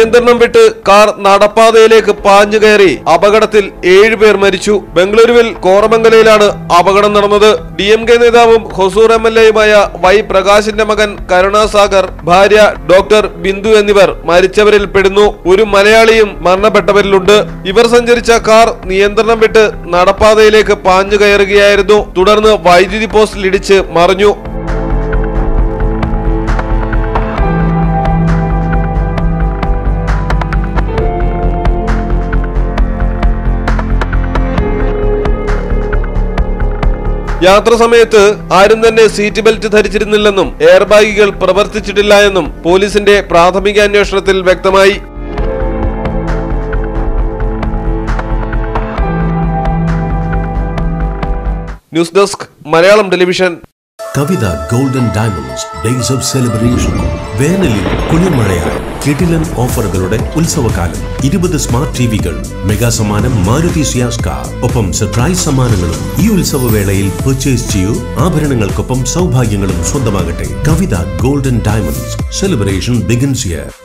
നിയന്ത്രണം വിട്ട് കാർ നടപ്പാതയിലേക്ക് പാഞ്ഞു കയറി അപകടത്തിൽ ഏഴുപേർ മരിച്ചു ബംഗളൂരുവിൽ കോറമംഗലയിലാണ് അപകടം നടന്നത് ഡി എം കെ നേതാവും ഹൊസൂർ എം എൽ എയുമായ വൈ പ്രകാശിന്റെ മകൻ കരുണാസാഗർ ഭാര്യ ഡോക്ടർ ബിന്ദു എന്നിവർ മരിച്ചവരിൽ പെടുന്നു ഒരു മലയാളിയും മരണപ്പെട്ടവരിലുണ്ട് ഇവർ സഞ്ചരിച്ച കാർ നിയന്ത്രണം വിട്ട് നടപ്പാതയിലേക്ക് പാഞ്ഞു കയറുകയായിരുന്നു തുടർന്ന് വൈദ്യുതി പോസ്റ്റിൽ ഇടിച്ച് മറിഞ്ഞു യാത്ര സമയത്ത് ആരും തന്നെ സീറ്റ് ബെൽറ്റ് ധരിച്ചിരുന്നില്ലെന്നും എയർ ബാഗുകൾ പ്രവർത്തിച്ചിട്ടില്ല എന്നും പോലീസിന്റെ പ്രാഥമിക അന്വേഷണത്തിൽ വ്യക്തമായി news desk Malayalam television Kavitha golden diamonds days of celebration വേനലിൽ കുളിർമഴയായി കിടിലൻ ഓഫറുകളുടെ ഉത്സവകാലം ഇരുപത് സ്മാർട്ട് ടിവികൾ മെഗാ സമ്മാനം മാരുതി സിയാസ് കാർ ഒപ്പം സർപ്രൈസ് സമ്മാനങ്ങളും ഈ ഉത്സവവേളയിൽ പർച്ചേസ് ചെയ്യൂ ആഭരണങ്ങൾക്കൊപ്പം സൗഭാഗ്യങ്ങളും സ്വന്തമാകട്ടെ Kavitha golden diamonds celebration begins here